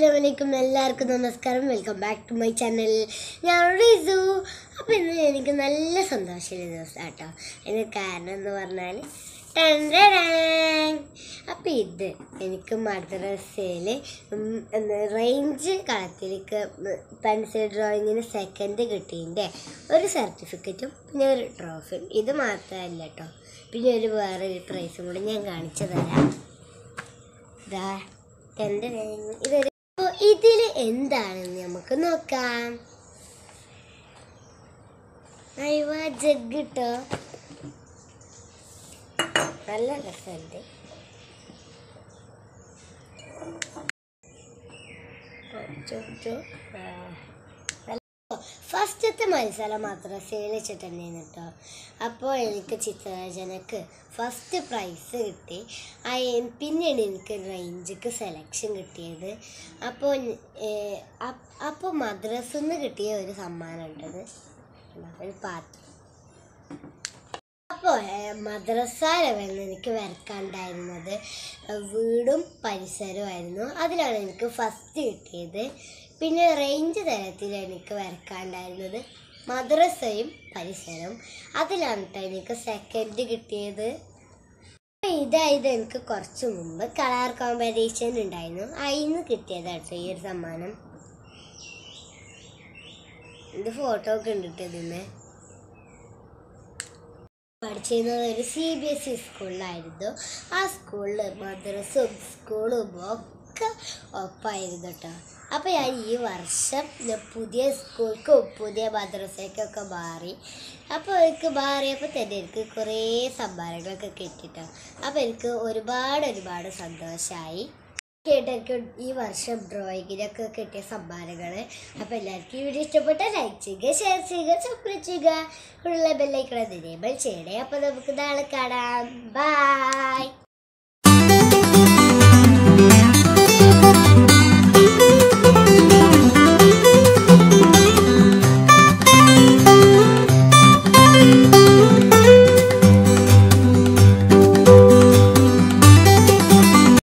അസ്സലാമലൈക്കും എല്ലാവർക്കും നമസ്കാരം welcome back to my channel ഞാൻ റിസു അപ്പോൾ ഇന്ന് എനിക്ക് നല്ല സന്തോഷമുള്ള ദിവസം കേട്ടോ അതിന് കാരണം എന്ന് പറഞ്ഞാൽ അപ്പം ഇത് എനിക്ക് മദ്രസയിൽ റേഞ്ച് കളത്തിലേക്ക് പെൻസിൽ ഡ്രോയിങ്ങിന് സെക്കൻഡ് കിട്ടിയതിൻ്റെ ഒരു സർട്ടിഫിക്കറ്റും പിന്നെ ഒരു ട്രോഫിയും ഇത് മാത്രമല്ല കേട്ടോ പിന്നെ ഒരു വേറെ ഒരു പ്രൈസും കൂടി ഞാൻ കാണിച്ചു തരാം ദാ എൻ്റെ ഇതൊരു അപ്പോൾ ഇതിൽ എന്താണെന്ന് നമുക്ക് നോക്കാം അയ്യോ ജഗ് കിട്ടോ നല്ല രസമുണ്ട് ഫസ്റ്റത്തെ മത്സരം മദ്രസയിൽ വെച്ചിട്ടുണ്ടായിരുന്നു കേട്ടോ അപ്പോൾ എനിക്ക് ചിത്രരചനക്ക് ഫസ്റ്റ് പ്രൈസ് കിട്ടി ആ എ- പിന്നെയാണ് എനിക്ക് റേഞ്ചിക്ക് സെലക്ഷൻ കിട്ടിയത് അപ്പോൾ ഏഹ്, അപ്പ്- അപ്പോൾ മദ്രസയിൽ നിന്ന് കിട്ടിയ ഒരു സമ്മാനം ഉണ്ടത് ഒരു പാട്ട് അപ്പോൾ മദ്രസ ലെവലിൽ എനിക്ക് വരക്കാണ്ടായിരുന്നത് വീടും പരിസരമായിരുന്നു അതിലാണ് എനിക്ക് ഫസ്റ്റ് കിട്ടിയത് പിന്നെ റേഞ്ച് തലത്തിൽ എനിക്ക് വരക്കാണ്ടായിരുന്നത് മദ്രസയും പരിസരവും അതിലാണ് കേട്ടോ എനിക്ക് സെക്കൻഡ് കിട്ടിയത് ഇതായത് എനിക്ക് കുറച്ച് മുമ്പ് കളർ കോമ്പറ്റീഷൻ ഉണ്ടായിരുന്നു അതിന് കിട്ടിയതാട്ടോ ഈ ഒരു സമ്മാനം ഇത് ഫോട്ടോ ഒക്കെ ഉണ്ട് ട്ടോ ഇതിന് പഠിച്ചിരുന്നത് ഒരു സി ബി എസ് ഇ സ്കൂളിലായിരുന്നു ആ സ്കൂളിൽ മദ്രസും സ്കൂളും ഒക്കെ ഒപ്പായിരുന്നു കേട്ടോ അപ്പോൾ ഞാൻ ഈ വർഷം ഞാൻ പുതിയ സ്കൂൾക്കും പുതിയ മദ്രസയ്ക്കൊക്കെ മാറി അപ്പോൾ എനിക്ക് മാറിയപ്പോൾ തന്നെ എനിക്ക് കുറേ സമ്മാനങ്ങളൊക്കെ കിട്ടിട്ടോ അപ്പോൾ എനിക്ക് ഒരുപാട് ഒരുപാട് സന്തോഷമായി കേട്ടൊക്കെ ഈ വർഷം ഡ്രോയിങ്ങിനൊക്കെ കിട്ടിയ സമ്മാനങ്ങൾ അപ്പോൾ എല്ലാവർക്കും ഈ വീഡിയോ ഇഷ്ടപ്പെട്ടാൽ ലൈക്ക് ചെയ്യുക ഷെയർ ചെയ്യുക സബ്സ്ക്രൈബ് ചെയ്യുക ഉള്ള ബെല്ലൈക്കണം എനേബിൾ ചെയ്യണേ അപ്പോൾ നമുക്ക് നാളെ കാണാം ബൈ